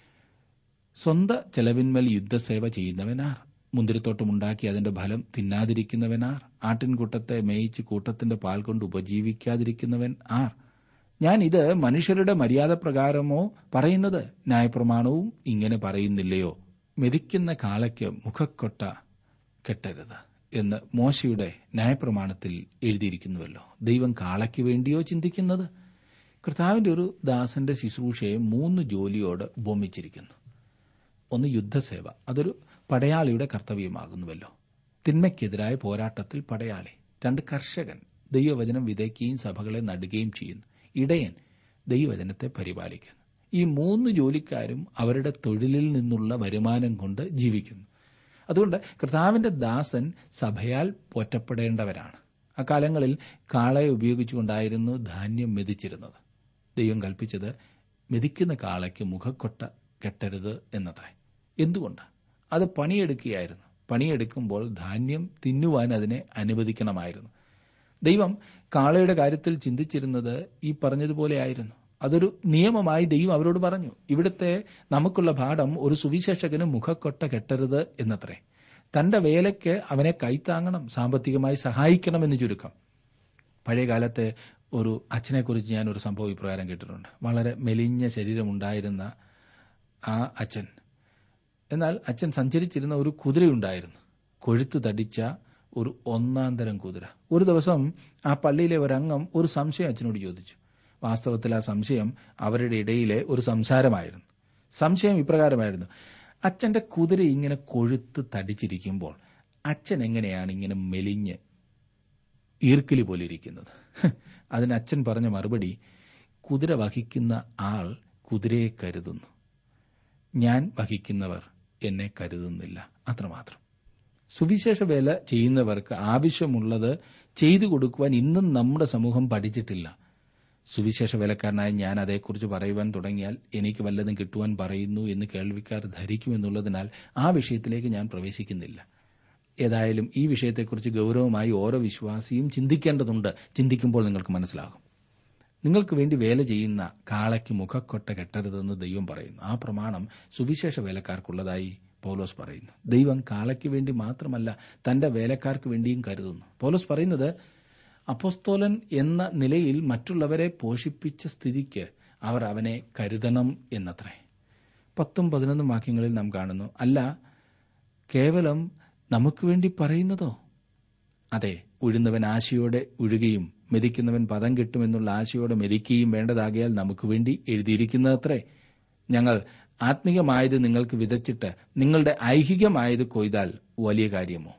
സ്വന്ത ചെലവിന്മേൽ യുദ്ധസേവ ചെയ്യുന്നവനാർ മുന്തിരിത്തോട്ടമുണ്ടാക്കി അതിന്റെ ഫലം തിന്നാതിരിക്കുന്നവനാർ ആട്ടിൻകൂട്ടത്തെ മേയിച്ച് കൂട്ടത്തിന്റെ പാൽ കൊണ്ട് ഉപജീവിക്കാതിരിക്കുന്നവൻ ആർ ഞാൻ ഇത് മനുഷ്യരുടെ മര്യാദ പ്രകാരമോ പറയുന്നത് ന്യായപ്രമാണവും ഇങ്ങനെ പറയുന്നില്ലയോ മെതിക്കുന്ന കാളയ്ക്ക് മുഖക്കൊട്ട കെട്ടരുത് എന്ന് മോശയുടെ ന്യായപ്രമാണത്തിൽ എഴുതിയിരിക്കുന്നുവല്ലോ ദൈവം കാളയ്ക്ക് വേണ്ടിയോ ചിന്തിക്കുന്നത് കർത്താവിന്റെ ഒരു ദാസന്റെ ശുശ്രൂഷയെ മൂന്ന് ജോലിയോട് ഉപമിച്ചിരിക്കുന്നു ഒന്ന് യുദ്ധസേവ അതൊരു പടയാളിയുടെ കർത്തവ്യമാകുന്നുവല്ലോ തിന്മയ്ക്കെതിരായ പോരാട്ടത്തിൽ പടയാളി രണ്ട് കർഷകൻ ദൈവവചനം വിതയ്ക്കുകയും സഭകളെ നടുകയും ചെയ്യുന്നു ഇടയൻ ദൈവവചനത്തെ പരിപാലിക്കുന്നു ഈ മൂന്ന് ജോലിക്കാരും അവരുടെ തൊഴിലിൽ നിന്നുള്ള വരുമാനം കൊണ്ട് ജീവിക്കുന്നു അതുകൊണ്ട് കർത്താവിന്റെ ദാസൻ സഭയാൽ പോറ്റപ്പെടേണ്ടവരാണ് അക്കാലങ്ങളിൽ കാളയെ ഉപയോഗിച്ചുകൊണ്ടായിരുന്നു ധാന്യം മെതിച്ചിരുന്നത് ദൈവം കൽപ്പിച്ചത് മെതിക്കുന്ന കാളയ്ക്ക് മുഖക്കൊട്ട കെട്ടരുത് എന്നത്രേ എന്തുകൊണ്ട് അത് പണിയെടുക്കുകയായിരുന്നു പണിയെടുക്കുമ്പോൾ ധാന്യം തിന്നുവാൻ അതിനെ അനുവദിക്കണമായിരുന്നു ദൈവം കാളയുടെ കാര്യത്തിൽ ചിന്തിച്ചിരുന്നത് ഈ പറഞ്ഞതുപോലെയായിരുന്നു അതൊരു നിയമമായി ദൈവം അവരോട് പറഞ്ഞു ഇവിടുത്തെ നമുക്കുള്ള പാഠം ഒരു സുവിശേഷകന് മുഖക്കൊട്ട കെട്ടരുത് എന്നത്രേ തന്റെ വേലയ്ക്ക് അവനെ കൈത്താങ്ങണം സാമ്പത്തികമായി സഹായിക്കണമെന്ന് ചുരുക്കം പഴയ കാലത്തെ ഒരു അച്ഛനെക്കുറിച്ച് ഞാൻ ഒരു സംഭവം ഇപ്രകാരം കേട്ടിട്ടുണ്ട് വളരെ മെലിഞ്ഞ ശരീരമുണ്ടായിരുന്ന ആ അച്ഛൻ എന്നാൽ അച്ഛൻ സഞ്ചരിച്ചിരുന്ന ഒരു കുതിരയുണ്ടായിരുന്നു കൊഴുത്ത് തടിച്ച ഒരു ഒന്നാം തരം കുതിര ഒരു ദിവസം ആ പള്ളിയിലെ ഒരംഗം ഒരു സംശയം അച്ഛനോട് ചോദിച്ചു വാസ്തവത്തിൽ ആ സംശയം അവരുടെ ഇടയിലെ ഒരു സംസാരമായിരുന്നു സംശയം ഇപ്രകാരമായിരുന്നു അച്ഛന്റെ കുതിര ഇങ്ങനെ കൊഴുത്ത് തടിച്ചിരിക്കുമ്പോൾ അച്ഛൻ എങ്ങനെയാണ് ഇങ്ങനെ മെലിഞ്ഞ് ഈർക്കിലി പോലെ ഇരിക്കുന്നത് അതിന് അച്ഛൻ പറഞ്ഞ മറുപടി കുതിര വഹിക്കുന്ന ആൾ കുതിരയെ കരുതുന്നു ഞാൻ വഹിക്കുന്നവർ എന്നെ കരുതുന്നില്ല അത്രമാത്രം സുവിശേഷ വേല ചെയ്യുന്നവർക്ക് ആവശ്യമുള്ളത് ചെയ്തു കൊടുക്കുവാൻ ഇന്നും നമ്മുടെ സമൂഹം പഠിച്ചിട്ടില്ല സുവിശേഷ വേലക്കാരനായ ഞാൻ അതേക്കുറിച്ച് പറയുവാൻ തുടങ്ങിയാൽ എനിക്ക് വല്ലതും കിട്ടുവാൻ പറയുന്നു എന്ന് കേൾവിക്കാർ ധരിക്കുമെന്നുള്ളതിനാൽ ആ വിഷയത്തിലേക്ക് ഞാൻ പ്രവേശിക്കുന്നില്ല ഏതായാലും ഈ വിഷയത്തെക്കുറിച്ച് ഗൗരവമായി ഓരോ വിശ്വാസിയും ചിന്തിക്കേണ്ടതുണ്ട് ചിന്തിക്കുമ്പോൾ നിങ്ങൾക്ക് മനസ്സിലാകും നിങ്ങൾക്ക് വേണ്ടി വേല ചെയ്യുന്ന കാളയ്ക്ക് മുഖക്കൊട്ട കെട്ടരുതെന്ന് ദൈവം പറയുന്നു ആ പ്രമാണം സുവിശേഷ വേലക്കാർക്കുള്ളതായി പൗലോസ് പറയുന്നു ദൈവം കാളയ്ക്ക് വേണ്ടി മാത്രമല്ല തന്റെ വേലക്കാർക്ക് വേണ്ടിയും കരുതുന്നു പൗലോസ് പറയുന്നത് അപ്പോസ്തോലൻ എന്ന നിലയിൽ മറ്റുള്ളവരെ പോഷിപ്പിച്ച സ്ഥിതിക്ക് അവർ അവനെ കരുതണം എന്നത്രേ പത്തും പതിനൊന്നും വാക്യങ്ങളിൽ നാം കാണുന്നു അല്ല കേവലം നമുക്ക് വേണ്ടി പറയുന്നതോ അതെ ഉഴുന്നവൻ ആശയോടെ ഉഴുകയും മെതിക്കുന്നവൻ പദം കിട്ടുമെന്നുള്ള ആശയോടെ മെതിക്കുകയും വേണ്ടതാകിയാൽ നമുക്ക് വേണ്ടി എഴുതിയിരിക്കുന്നതത്രേ ഞങ്ങൾ ആത്മീയമായത് നിങ്ങൾക്ക് വിതച്ചിട്ട് നിങ്ങളുടെ ഐഹികമായത് കൊയ്താൽ വലിയ കാര്യമോ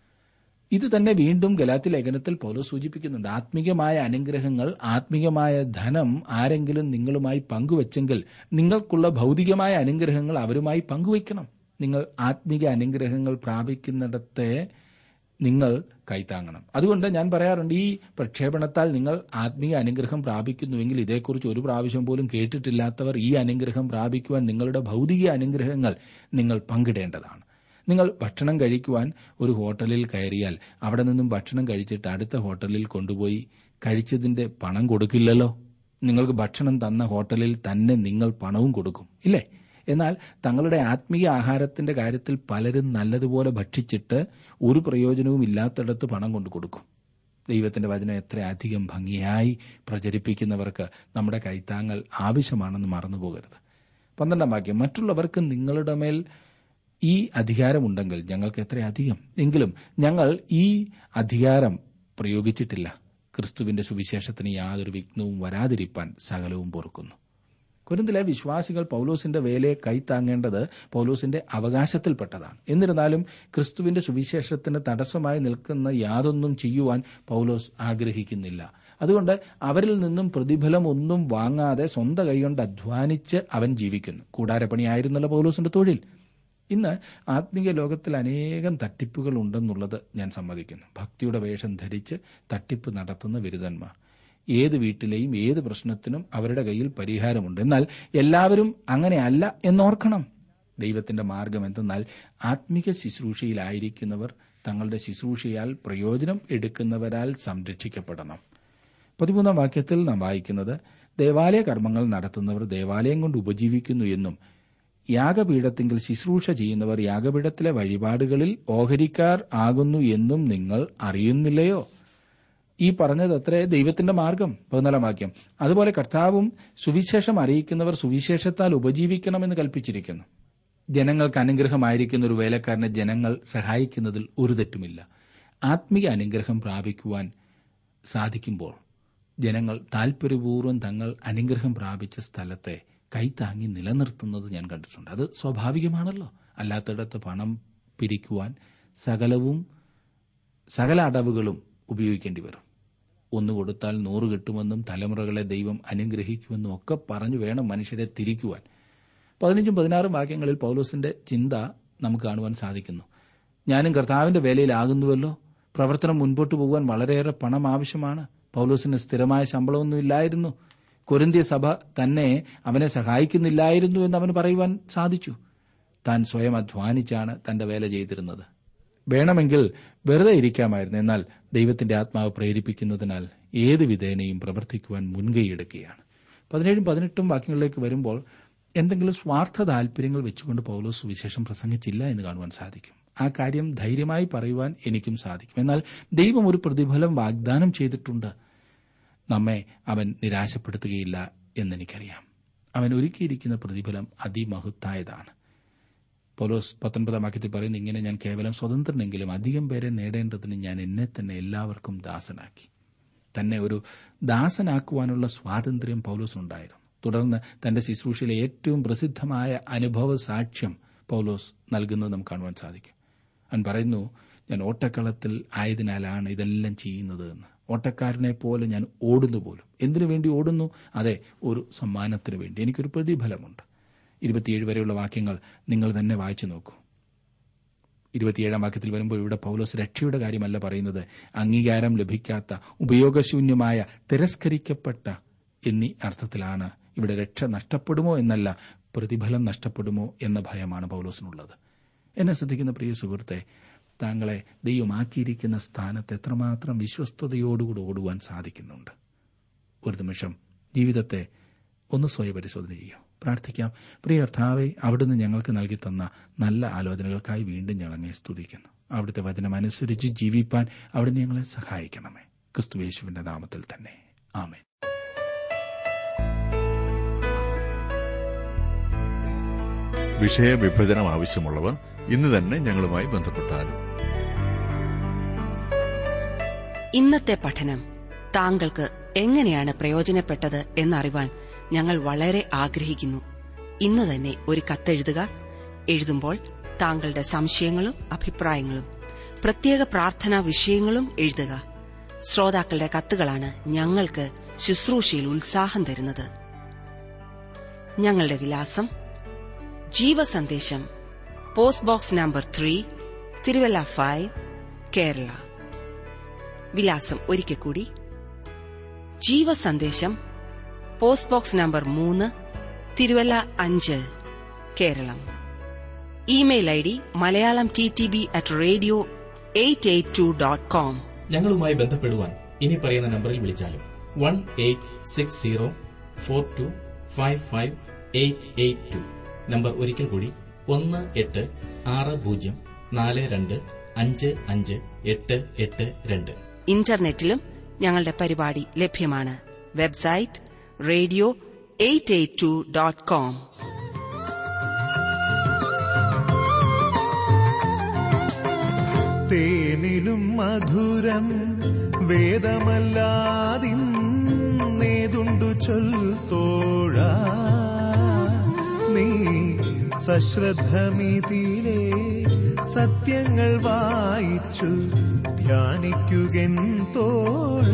ഇത് തന്നെ വീണ്ടും ഗലാത്തി ലേഖനത്തിൽ പൗലോ സൂചിപ്പിക്കുന്നുണ്ട് ആത്മീയമായ അനുഗ്രഹങ്ങൾ ആത്മീയമായ ധനം ആരെങ്കിലും നിങ്ങളുമായി പങ്കുവച്ചെങ്കിൽ നിങ്ങൾക്കുള്ള ഭൗതികമായ അനുഗ്രഹങ്ങൾ അവരുമായി പങ്കുവയ്ക്കണം നിങ്ങൾ ആത്മീക അനുഗ്രഹങ്ങൾ പ്രാപിക്കുന്നിടത്തെ നിങ്ങൾ കൈത്താങ്ങണം അതുകൊണ്ട് ഞാൻ പറയാറുണ്ട് ഈ പ്രക്ഷേപണത്താൽ നിങ്ങൾ ആത്മീയ അനുഗ്രഹം പ്രാപിക്കുന്നുവെങ്കിൽ ഇതേക്കുറിച്ച് ഒരു പ്രാവശ്യം പോലും കേട്ടിട്ടില്ലാത്തവർ ഈ അനുഗ്രഹം പ്രാപിക്കുവാൻ നിങ്ങളുടെ ഭൗതിക അനുഗ്രഹങ്ങൾ നിങ്ങൾ പങ്കിടേണ്ടതാണ് നിങ്ങൾ ഭക്ഷണം കഴിക്കുവാൻ ഒരു ഹോട്ടലിൽ കയറിയാൽ അവിടെ നിന്നും ഭക്ഷണം കഴിച്ചിട്ട് അടുത്ത ഹോട്ടലിൽ കൊണ്ടുപോയി കഴിച്ചതിന്റെ പണം കൊടുക്കില്ലല്ലോ നിങ്ങൾക്ക് ഭക്ഷണം തന്ന ഹോട്ടലിൽ തന്നെ നിങ്ങൾ പണവും കൊടുക്കും ഇല്ലേ എന്നാൽ തങ്ങളുടെ ആത്മീയ ആഹാരത്തിന്റെ കാര്യത്തിൽ പലരും നല്ലതുപോലെ ഭക്ഷിച്ചിട്ട് ഒരു പ്രയോജനവും ഇല്ലാത്തിടത്ത് പണം കൊണ്ടു കൊടുക്കും ദൈവത്തിന്റെ വചനം എത്ര അധികം ഭംഗിയായി പ്രചരിപ്പിക്കുന്നവർക്ക് നമ്മുടെ കൈത്താങ്ങൽ ആവശ്യമാണെന്ന് മറന്നുപോകരുത് പന്ത്രണ്ടാം വാക്യം മറ്റുള്ളവർക്ക് നിങ്ങളുടെ മേൽ ഈ അധികാരമുണ്ടെങ്കിൽ ഞങ്ങൾക്ക് എത്ര അധികം എങ്കിലും ഞങ്ങൾ ഈ അധികാരം പ്രയോഗിച്ചിട്ടില്ല ക്രിസ്തുവിന്റെ സുവിശേഷത്തിന് യാതൊരു വിഘ്നവും വരാതിരിപ്പാൻ സകലവും പൊറുക്കുന്നു കുരുന്തിലെ വിശ്വാസികൾ പൌലോസിന്റെ വേലയെ കൈത്താങ്ങേണ്ടത് പൌലോസിന്റെ അവകാശത്തിൽപ്പെട്ടതാണ് എന്നിരുന്നാലും ക്രിസ്തുവിന്റെ സുവിശേഷത്തിന് തടസ്സമായി നിൽക്കുന്ന യാതൊന്നും ചെയ്യുവാൻ പൌലോസ് ആഗ്രഹിക്കുന്നില്ല അതുകൊണ്ട് അവരിൽ നിന്നും പ്രതിഫലം ഒന്നും വാങ്ങാതെ സ്വന്തം കൈകൊണ്ട് അധ്വാനിച്ച് അവൻ ജീവിക്കുന്നു കൂടാരപ്പണിയായിരുന്നല്ലോ പൌലോസിന്റെ തൊഴിൽ ഇന്ന് ആത്മീയ ലോകത്തിൽ അനേകം തട്ടിപ്പുകൾ ഉണ്ടെന്നുള്ളത് ഞാൻ സമ്മതിക്കുന്നു ഭക്തിയുടെ വേഷം ധരിച്ച് തട്ടിപ്പ് നടത്തുന്ന ബിരുദന്മാർ ഏത് വീട്ടിലെയും ഏത് പ്രശ്നത്തിനും അവരുടെ കയ്യിൽ പരിഹാരമുണ്ട് എന്നാൽ എല്ലാവരും അങ്ങനെയല്ല എന്നോർക്കണം ദൈവത്തിന്റെ മാർഗം എന്തെന്നാൽ ആത്മിക ശുശ്രൂഷയിലായിരിക്കുന്നവർ തങ്ങളുടെ ശുശ്രൂഷയാൽ പ്രയോജനം എടുക്കുന്നവരാൽ സംരക്ഷിക്കപ്പെടണം പതിമൂന്നാം വാക്യത്തിൽ നാം വായിക്കുന്നത് ദേവാലയ കർമ്മങ്ങൾ നടത്തുന്നവർ ദേവാലയം കൊണ്ട് ഉപജീവിക്കുന്നു എന്നും യാഗപീഠത്തിങ്കിൽ ശുശ്രൂഷ ചെയ്യുന്നവർ യാഗപീഠത്തിലെ വഴിപാടുകളിൽ ഓഹരിക്കാർ ആകുന്നു എന്നും നിങ്ങൾ അറിയുന്നില്ലയോ ഈ പറഞ്ഞത് അത്രേ ദൈവത്തിന്റെ മാർഗം പതിനാലാം വാക്യം അതുപോലെ കർത്താവും സുവിശേഷം അറിയിക്കുന്നവർ സുവിശേഷത്താൽ ഉപജീവിക്കണമെന്ന് കൽപ്പിച്ചിരിക്കുന്നു ജനങ്ങൾക്ക് അനുഗ്രഹമായിരിക്കുന്ന ഒരു വേലക്കാരനെ ജനങ്ങൾ സഹായിക്കുന്നതിൽ ഒരു തെറ്റുമില്ല ആത്മീയ അനുഗ്രഹം പ്രാപിക്കുവാൻ സാധിക്കുമ്പോൾ ജനങ്ങൾ താൽപര്യപൂർവ്വം തങ്ങൾ അനുഗ്രഹം പ്രാപിച്ച സ്ഥലത്തെ കൈത്താങ്ങി നിലനിർത്തുന്നത് ഞാൻ കണ്ടിട്ടുണ്ട് അത് സ്വാഭാവികമാണല്ലോ അല്ലാത്തിടത്ത് പണം പിരിക്കുവാൻ സകലവും സകല അടവുകളും ഉപയോഗിക്കേണ്ടി വരും ഒന്ന് കൊടുത്താൽ നൂറ് കിട്ടുമെന്നും തലമുറകളെ ദൈവം അനുഗ്രഹിക്കുമെന്നും ഒക്കെ പറഞ്ഞു വേണം മനുഷ്യരെ തിരിക്കുവാൻ പതിനഞ്ചും പതിനാറും വാക്യങ്ങളിൽ പൗലോസിന്റെ ചിന്ത നമുക്ക് കാണുവാൻ സാധിക്കുന്നു ഞാനും കർത്താവിന്റെ വേലയിലാകുന്നുവല്ലോ പ്രവർത്തനം മുൻപോട്ട് പോകുവാൻ വളരെയേറെ പണം ആവശ്യമാണ് പൗലോസിന് സ്ഥിരമായ ശമ്പളമൊന്നും ഇല്ലായിരുന്നു കൊരിന്തിയ സഭ തന്നെ അവനെ സഹായിക്കുന്നില്ലായിരുന്നു എന്ന് അവന് പറയുവാൻ സാധിച്ചു താൻ സ്വയം അധ്വാനിച്ചാണ് തന്റെ വേല ചെയ്തിരുന്നത് വേണമെങ്കിൽ വെറുതെ ഇരിക്കാമായിരുന്നു എന്നാൽ ദൈവത്തിന്റെ ആത്മാവ് പ്രേരിപ്പിക്കുന്നതിനാൽ ഏത് വിധേനയും പ്രവർത്തിക്കുവാൻ മുൻകൈയെടുക്കുകയാണ് പതിനേഴും പതിനെട്ടും വാക്യങ്ങളിലേക്ക് വരുമ്പോൾ എന്തെങ്കിലും സ്വാർത്ഥ താല്പര്യങ്ങൾ വെച്ചുകൊണ്ട് പൗലോസ് സുവിശേഷം പ്രസംഗിച്ചില്ല എന്ന് കാണുവാൻ സാധിക്കും ആ കാര്യം ധൈര്യമായി പറയുവാൻ എനിക്കും സാധിക്കും എന്നാൽ ദൈവം ഒരു പ്രതിഫലം വാഗ്ദാനം ചെയ്തിട്ടുണ്ട് നമ്മെ അവൻ നിരാശപ്പെടുത്തുകയില്ല എന്നെനിക്കറിയാം അവൻ ഒരുക്കിയിരിക്കുന്ന പ്രതിഫലം അതിമഹത്തായതാണ് പൗലോസ് പത്തൊൻപതാം വാക്യത്തിൽ പറയുന്നു ഇങ്ങനെ ഞാൻ കേവലം സ്വതന്ത്രനെങ്കിലും അധികം പേരെ നേടേണ്ടതിന് ഞാൻ എന്നെ തന്നെ എല്ലാവർക്കും ദാസനാക്കി തന്നെ ഒരു ദാസനാക്കുവാനുള്ള സ്വാതന്ത്ര്യം പൗലോസിനുണ്ടായിരുന്നു തുടർന്ന് തന്റെ ശുശ്രൂഷയിലെ ഏറ്റവും പ്രസിദ്ധമായ അനുഭവ സാക്ഷ്യം പൗലോസ് നൽകുന്നത് നമുക്ക് കാണുവാൻ സാധിക്കും അവൻ പറയുന്നു ഞാൻ ഓട്ടക്കളത്തിൽ ആയതിനാലാണ് ഇതെല്ലാം ചെയ്യുന്നത് എന്ന് ഓട്ടക്കാരനെ പോലെ ഞാൻ ഓടുന്നു പോലും എന്തിനു വേണ്ടി ഓടുന്നു അതെ ഒരു സമ്മാനത്തിന് വേണ്ടി എനിക്കൊരു പ്രതിഫലമുണ്ട് ഇരുപത്തിയേഴ് വരെയുള്ള വാക്യങ്ങൾ നിങ്ങൾ തന്നെ വായിച്ചു നോക്കൂ ഇരുപത്തിയേഴാം വാക്യത്തിൽ വരുമ്പോൾ ഇവിടെ പൗലോസ് രക്ഷയുടെ കാര്യമല്ല പറയുന്നത് അംഗീകാരം ലഭിക്കാത്ത ഉപയോഗശൂന്യമായ തിരസ്കരിക്കപ്പെട്ട എന്നീ അർത്ഥത്തിലാണ് ഇവിടെ രക്ഷ നഷ്ടപ്പെടുമോ എന്നല്ല പ്രതിഫലം നഷ്ടപ്പെടുമോ എന്ന ഭയമാണ് പൗലോസിനുള്ളത് എന്നെ ശ്രദ്ധിക്കുന്ന പ്രിയ സുഹൃത്തെ താങ്കളെ ദൈവമാക്കിയിരിക്കുന്ന സ്ഥാനത്ത് എത്രമാത്രം വിശ്വസ്തയോടുകൂടി ഓടുവാൻ സാധിക്കുന്നുണ്ട് ഒരു നിമിഷം ജീവിതത്തെ ഒന്ന് സ്വയപരിശോധന ചെയ്യൂ പ്രാർത്ഥിക്കാം പ്രിയ കർത്താവെ അവിടുന്ന് ഞങ്ങൾക്ക് നൽകി തന്ന നല്ല ആലോചനകൾക്കായി വീണ്ടും ഞങ്ങളങ്ങെ സ്തുതിക്കുന്നു അവിടുത്തെ വചനം അനുസരിച്ച് ജീവിപ്പാൻ അവിടുന്ന് ഞങ്ങളെ സഹായിക്കണമേ ക്രിസ്തുവേശുവിന്റെ നാമത്തിൽ തന്നെ ആമേൻ വിഷയവിഭജനം ആവശ്യമുള്ളവർ ഇന്ന് തന്നെ ഞങ്ങളുമായി ബന്ധപ്പെട്ടാലും ഇന്നത്തെ പഠനം താങ്കൾക്ക് എങ്ങനെയാണ് പ്രയോജനപ്പെട്ടത് എന്നറിവാൻ ഞങ്ങൾ വളരെ ആഗ്രഹിക്കുന്നു ഇന്ന് തന്നെ ഒരു കത്തെഴുതുക എഴുതുമ്പോൾ താങ്കളുടെ സംശയങ്ങളും അഭിപ്രായങ്ങളും പ്രത്യേക പ്രാർത്ഥനാ വിഷയങ്ങളും എഴുതുക ശ്രോതാക്കളുടെ കത്തുകളാണ് ഞങ്ങൾക്ക് ശുശ്രൂഷയിൽ ഉത്സാഹം തരുന്നത് ഞങ്ങളുടെ വിലാസം Jeevasandesham post box number three Thiruvalla five Kerala വിലാസം ഒരിക്കൽ കൂടി ജീവസന്ദേശം പോസ്റ്റ് ബോക്സ് നമ്പർ മൂന്ന് തിരുവല്ല അഞ്ച് Keralam email I D Malayalam T T B at radio eight eight two dot com ഞങ്ങളുമായി ബന്ധപ്പെടുവാൻ ഇനി പറയുന്ന നമ്പറിൽ വിളിച്ചാലും one eight six zero four two five five eight eight two number ഒരിക്കൽ കൂടി ഒന്ന് എട്ട് ആറ് പൂജ്യം നാല് രണ്ട് അഞ്ച് അഞ്ച് എട്ട് എട്ട് രണ്ട് ഇന്റർനെറ്റിലും ഞങ്ങളുടെ പരിപാടി ലഭ്യമാണ് website radio eight eight two dot com തേനിലും മധുരം വേദമല്ലാതിന്നേതുണ്ടു ചൊൽത്തോഴ നീ സശ്രദ്ധമിതിലെ സത്യങ്ങൾ വായിച്ചു ധ്യാനിക്കുകൻ തോഴ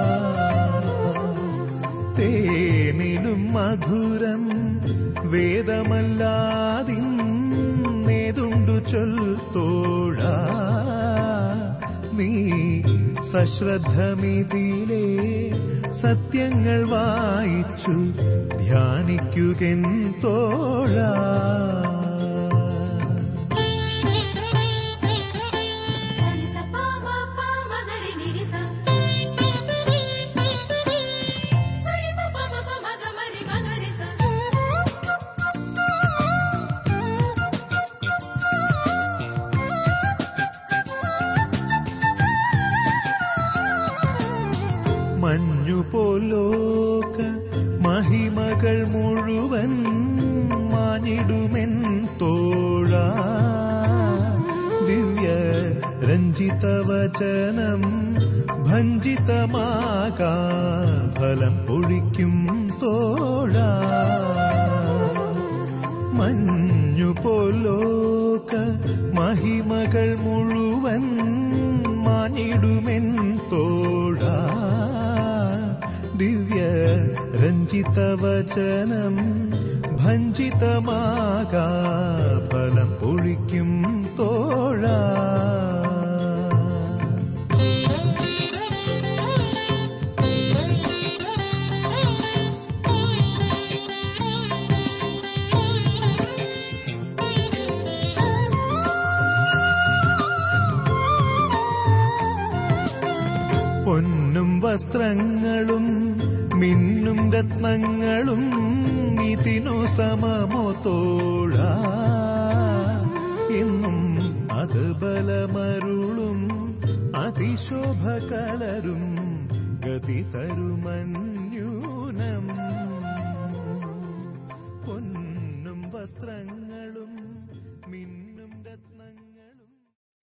തേനിലും മധുരം വേദമല്ലാതിന്നേതുണ്ടു ചൊൽത്തോഴ നീ സശ്രദ്ധമിതിലെ സത്യങ്ങൾ വായിച്ചു ധ്യാനിക്കുകൻ തോഴ సని స ప మ ప మ గ రి ని రి స సని స ప మ ప మ గ మ రి మ గ రి స മഞ്ഞുപോലോക മഹിമകൾ മുഴുവൻ മാഞ്ഞിടുമെൻ തോഴ ദിവ്യ രഞ്ജിതവചനം ഭഞ്ജിതമാകാ ഫലം പൊഴിക്കും തോഴ മഞ്ഞുപോലോക മഹിമകൾ മുഴുവൻ മാഞ്ഞിടുമെൻ തോഴ ദിവ്യ രഞ്ജിതവചനം ഭഞ്ജിതമാകാ ഫലം പൊഴിക്കും തോഴ പൊന്നും വസ്ത്രങ്ങളും മിന്നും രത്നങ്ങളും ഇതിനു സമമോ തോഴ എന്നും അത് ബലമരുളും അതിശോഭ കലരും ഗതി തരുമന്യൂനം പൊന്നും വസ്ത്രങ്ങൾ